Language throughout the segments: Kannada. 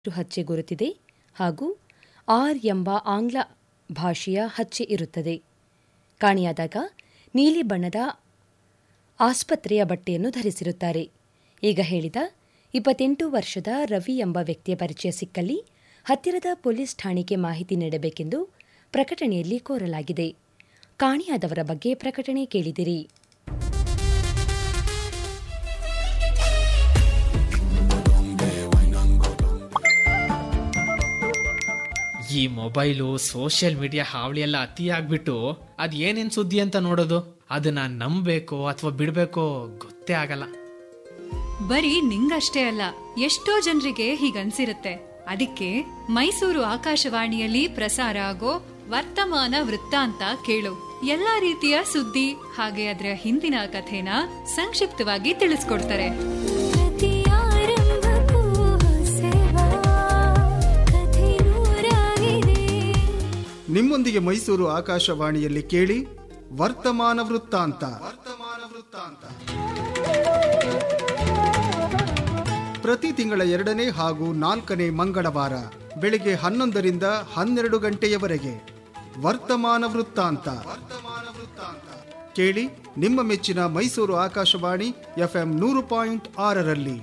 ಹಚ್ಚೆ ಗುರುತಿದೆ ಹಾಗೂ ಆರ್ ಎಂಬ ಆಂಗ್ಲ ಭಾಷೆಯ ಹಚ್ಚೆ ಇರುತ್ತದೆ ಕಾಣೆಯಾದಾಗ ನೀಲಿ ಬಣ್ಣದ ಆಸ್ಪತ್ರೆಯ ಬಟ್ಟೆಯನ್ನು ಧರಿಸಿರುತ್ತಾರೆ ಈಗ ಹೇಳಿದ ಇಪ್ಪತ್ತೆಂಟು ವರ್ಷದ ರವಿ ಎಂಬ ವ್ಯಕ್ತಿಯ ಪರಿಚಯ ಸಿಕ್ಕಲ್ಲಿ ಹತ್ತಿರದ ಪೊಲೀಸ್ ಠಾಣೆಗೆ ಮಾಹಿತಿ ನೀಡಬೇಕೆಂದು ಪ್ರಕಟಣೆಯಲ್ಲಿ ಕೋರಲಾಗಿದೆ ಕಾಣೆಯಾದವರ ಬಗ್ಗೆ ಪ್ರಕಟಣೆ ಕೇಳಿದಿರಿ ಈ ಮೊಬೈಲು ಸೋಷಿಯಲ್ ಮೀಡಿಯಾ ಹಾವಳಿ ಎಲ್ಲ ಅತಿ ಆಗ್ಬಿಟ್ಟು ಅದ್ ಏನೇನ್ ಸುದ್ದಿ ಅಂತ ನೋಡೋದು ಅದನ್ನ ನಂಬಬೇಕೋ ಅಥವಾ ಬಿಡ್ಬೇಕೋ ಗೊತ್ತೇ ಆಗಲ್ಲ ಬರೀ ನಿಂಗಷ್ಟೇ ಅಲ್ಲ ಎಷ್ಟೋ ಜನರಿಗೆ ಹೀಗನ್ಸಿರುತ್ತೆ ಅದಕ್ಕೆ ಮೈಸೂರು ಆಕಾಶವಾಣಿಯಲ್ಲಿ ಪ್ರಸಾರ ಆಗೋ ವರ್ತಮಾನ ವೃತ್ತಾಂತ ಕೇಳು ಎಲ್ಲಾ ರೀತಿಯ ಸುದ್ದಿ ಹಾಗೆ ಅದರ ಹಿಂದಿನ ಕಥೆನ ಸಂಕ್ಷಿಪ್ತವಾಗಿ ತಿಳಿಸ್ಕೊಡ್ತಾರೆ ಪ್ರತಿಯಾರಂಭಕ್ಕೂ ಹೊಸವಾ ಕಥೆ ನೂರಾಗಿದೆ ನಿಮ್ಮೊಂದಿಗೆ ಮೈಸೂರು ಆಕಾಶವಾಣಿಯಲ್ಲಿ ಕೇಳಿ ವರ್ತಮಾನ ವೃತ್ತಾಂತ ವರ್ತಮಾನ ವೃತ್ತಾಂತ ಪ್ರತಿ ತಿಂಗಳ ಎರಡನೇ ಹಾಗೂ ನಾಲ್ಕನೇ ಮಂಗಳವಾರ ಬೆಳಿಗ್ಗೆ ಹನ್ನೊಂದರಿಂದ ಹನ್ನೆರಡು ಗಂಟೆಯವರೆಗೆ ವರ್ತಮಾನ ವೃತ್ತಾಂತ ವರ್ತಮಾನ ವೃತ್ತಾಂತ ಕೇಳಿ ನಿಮ್ಮ ಮೆಚ್ಚಿನ ಮೈಸೂರು ಆಕಾಶವಾಣಿ ಎಫ್ಎಂ ನೂರು ಪಾಯಿಂಟ್ ಆರರಲ್ಲಿ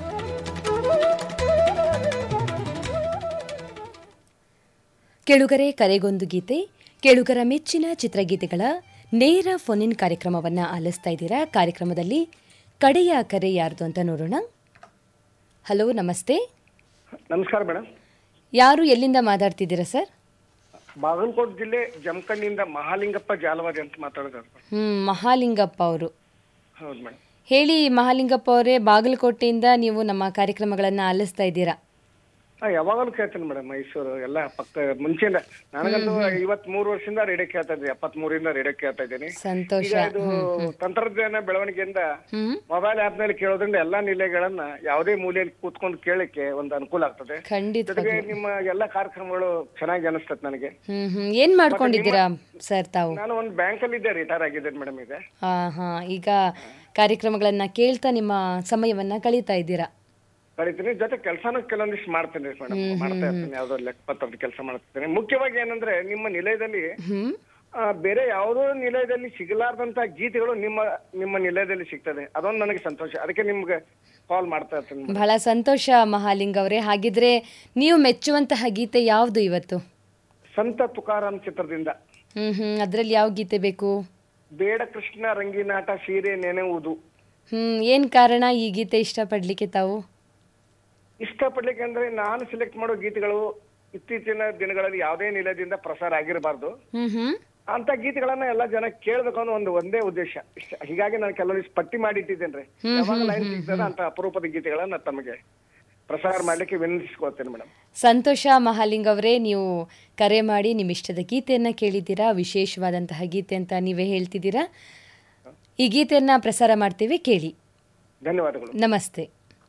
ಕೆಳುಗರೆ ಕರೆಗೊಂದು ಗೀತೆ ಕೆಳುಗರ ಮೆಚ್ಚಿನ ಚಿತ್ರಗೀತೆಗಳ ನೇರ ಫೋನಿನ್ ಕಾರ್ಯಕ್ರಮವನ್ನು ಆಲಿಸ್ತಾ ಇದ್ದೀರಾ ಕಾರ್ಯಕ್ರಮದಲ್ಲಿ ಕಡೆಯ ಕರೆ ಯಾರ್ದು ಅಂತ ನೋಡೋಣ ಹಲೋ ನಮಸ್ತೆ ನಮಸ್ಕಾರ ಮೇಡಮ್ ಯಾರು ಎಲ್ಲಿಂದ ಮಾತಾಡ್ತಿದ್ದೀರಾ ಸರ್ ಬಾಗಲಕೋಟೆ ಜಿಲ್ಲೆ ಜಮಖಂಡಿಯಿಂದ ಮಹಾಲಿಂಗಪ್ಪ ಜಾಲವಾದಿ ಅಂತ ಮಾತಾಡೋದು ಹ್ಮ್ ಮಹಾಲಿಂಗಪ್ಪ ಅವರು ಹೌದು ಮೇಡಮ್ ಹೇಳಿ ಮಹಾಲಿಂಗಪ್ಪ ಅವರೇ ಬಾಗಲಕೋಟೆಯಿಂದ ನೀವು ನಮ್ಮ ಕಾರ್ಯಕ್ರಮಗಳನ್ನು ಆಲಿಸ್ತಾ ಇದ್ದೀರಾ ಹಾ ಯಾವಾಗಲೂ ಕೇಳ್ತೇನೆ ಮೇಡಮ್ ಮೈಸೂರು ಎಲ್ಲ ಪಕ್ಕ ಮುಂಚೆಯಿಂದ ನನಗಂತೂ ಐವತ್ ಮೂರು ವರ್ಷದಿಂದ ರೇಡಿಯೋ ಕೇಳ್ತಾ ಇದ್ದೆ ಎಪ್ಪತ್ ಮೂರಿಂದ ರೇಡಿಯೋ ಕೇಳ್ತಾ ಇದ್ದೀನಿ ಸಂತೋಷ ಈಗ ಇದು ತಂತ್ರಜ್ಞಾನ ಬೆಳವಣಿಗೆಯಿಂದ ಹ್ಮ್ ಮೊಬೈಲ್ ಆಪ್ ನಲ್ಲಿ ಕೇಳೋದ್ರಿಂದ ಎಲ್ಲಾ ನಿಲಯಗಳನ್ನ ಯಾವುದೇ ಮೂಲೆಯಲ್ಲಿ ಕೂತ್ಕೊಂಡು ಕೇಳಲಿಕ್ಕೆ ಒಂದು ಅನುಕೂಲ ಆಗ್ತದೆ ಖಂಡಿತ ಜೊತೆಗೆ ನಿಮ್ಮ ಎಲ್ಲಾ ಕಾರ್ಯಕ್ರಮಗಳು ಚೆನ್ನಾಗಿ ಅನಿಸ್ತದೆ ನನಗೆ ಹ್ಮ್ ಹ್ಮ್ ಏನ್ ಮಾಡ್ಕೊಂಡಿದ್ದೀರಾ ಸರ್ ತಾವು ನಾನು ಒಂದು ಬ್ಯಾಂಕ್ ಅಲ್ಲಿ ಇದ್ದೆ ರಿಟೈರ್ ಆಗಿದ್ದೇನೆ ಮೇಡಮ್ ಈಗ ಹಾ ಹಾ ಈಗ ಕಾರ್ಯಕ್ರಮಗಳನ್ನ ಕೇಳ್ತಾ ನಿಮ್ಮ ಸಮಯವನ್ನ ಕಳೀತಾ ಇದ್ದೀರಾ ಕಳಿತೀನಿ ಜೊತೆ ಕೆಲಸನೂ ಕೆಲವೊಂದಿಷ್ಟು ಮಾಡ್ತೇನೆ ಮೇಡಮ್ ಮಾಡ್ತಾ ಇರ್ತೀನಿ ಯಾವ್ದೋ ಲೆಕ್ಕಪತ್ರದ ಕೆಲಸ ಮಾಡ್ತಿದ್ದೇನೆ ಮುಖ್ಯವಾಗಿ ಏನಂದ್ರೆ ನಿಮ್ಮ ನಿಲಯದಲ್ಲಿ ಹ್ಮ್ ಆ, ಬೇರೆ ಯಾವುದೋ ನಿಲಯದಲ್ಲಿ ಸಿಗಲಾರ್ದಂತ ಗೀತೆಗಳು ನಿಮ್ಮ ನಿಮ್ಮ ನಿಲಯದಲ್ಲಿ ಸಿಗ್ತದೆ ಅದೊಂದು ನನಗೆ ಸಂತೋಷ ಅದಕ್ಕೆ ನಿಮ್ಗೆ ಕಾಲ್ ಮಾಡ್ತಾ ಇರ್ತೀನಿ madam. ಬಹಳ ಸಂತೋಷ ಮಹಾಲಿಂಗ್ ಅವರೇ ಹಾಗಿದ್ರೆ ನೀವು ಮೆಚ್ಚುವಂತಹ ಗೀತೆ ಯಾವುದು ಇವತ್ತು ಸಂತ ತುಕಾರಾಮ್ ಚಿತ್ರದಿಂದ ಹ್ಮ್ ಹ್ಮ್ ಅದ್ರಲ್ಲಿ ಯಾವ ಗೀತೆ ಬೇಕು ಬೇಡ ಕೃಷ್ಣ ರಂಗಿನಾಟ ಸೀರೆ ನೆನೆಯುವುದು ಹ್ಮ್ ಏನ್ ಕಾರಣ ಈ ಗೀತೆ ಇಷ್ಟಪಡ್ಲಿಕ್ಕೆ ತಾವು ಇಷ್ಟಪಡ್ಲಿಕ್ಕೆ ಅಂದ್ರೆ ನಾನು ಸೆಲೆಕ್ಟ್ ಮಾಡೋ ಗೀತೆಗಳು ಇತ್ತೀಚಿನ ದಿನಗಳಲ್ಲಿ ಯಾವುದೇ ನಿಲಯದಿಂದ ಪ್ರಸಾರ ಆಗಿರಬಾರ್ದು ಹ್ಮ್ ಹ್ಮ್ ಅಂತ ಗೀತೆಗಳನ್ನ ಎಲ್ಲ ಜನ ಕೇಳ್ಬೇಕು ಅನ್ನೋ ಒಂದು ಒಂದೇ ಉದ್ದೇಶ ಇಷ್ಟ ಹೀಗಾಗಿ ನಾನು ಕೆಲವೊಂದಿಷ್ಟು ಪಟ್ಟಿ ಮಾಡಿ ಇಟ್ಟಿದ್ದೇನೆ ಯಾವಾಗ ಲೈನ್ ಸಿಗ್ತದ ಅಂತ ಅಪರೂಪದ ಗೀತೆಗಳನ್ನ ತಮಗೆ ಪ್ರಸಾರ ಮಾಡ್ಲಿಕ್ಕೆ ವಿನಂತಿಸ್ಕೊಳ್ತೇನೆ ಮೇಡಮ್ ಸಂತೋಷ ಮಹಾಲಿಂಗ್ ಅವರೇ ನೀವು ಕರೆ ಮಾಡಿ ನಿಮ್ಮ ಇಷ್ಟದ ಗೀತೆಯನ್ನ ಕೇಳಿದ್ದೀರಾ ವಿಶೇಷವಾದಂತಹ ಗೀತೆ ಅಂತ ನೀವೇ ಹೇಳ್ತಿದ್ದೀರಾ ಈ ಗೀತೆಯನ್ನ ಪ್ರಸಾರ ಮಾಡ್ತೇವೆ ಕೇಳಿ ಧನ್ಯವಾದಗಳು ನಮಸ್ತೆ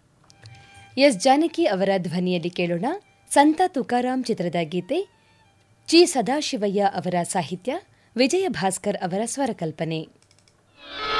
ಎಸ್ ಜಾನಕಿ ಅವರ ಧ್ವನಿಯಲ್ಲಿ ಕೇಳೋಣ ಸಂತ ತುಕಾರಾಮ್ ಚಿತ್ರದ ಗೀತೆ ಜಿ ಸದಾಶಿವಯ್ಯ ಅವರ ಸಾಹಿತ್ಯ ವಿಜಯ ಭಾಸ್ಕರ್ ಅವರ ಸ್ವರಕಲ್ಪನೆ